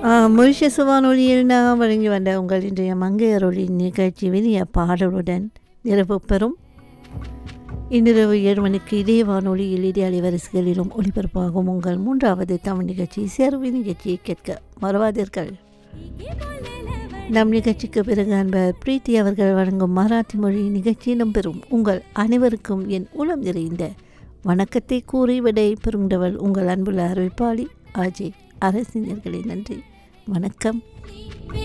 Mauritius வானொலியில் நான் வழங்கி வந்த உங்கள் இன்றைய மங்கையரொலி நிகழ்ச்சி வெளிய பாடலுடன் நிறைவு பெறும் இன்றிரவு ஏழு மணிக்கு இதே வானொலியில் இதே அலைவரிசைகளிலும் ஒளிபரப்பாகும் உங்கள் மூன்றாவது தமிழ் நிகழ்ச்சி சேர்வு நிகழ்ச்சியை கேட்க மறவாதீர்கள் நம் நிகழ்ச்சிக்கு பிறகு அன்பர் பிரீத்தி அவர்கள் வழங்கும் மராத்தி மொழி நிகழ்ச்சியிலும் பெறும் உங்கள் அனைவருக்கும் என் உளம் நிறைந்த வணக்கத்தை கூறி விடை பெறுகின்றவள் உங்கள் அன்புள்ள அறிவிப்பாளி அஜய் அரசினர்களே நன்றி வணக்கம்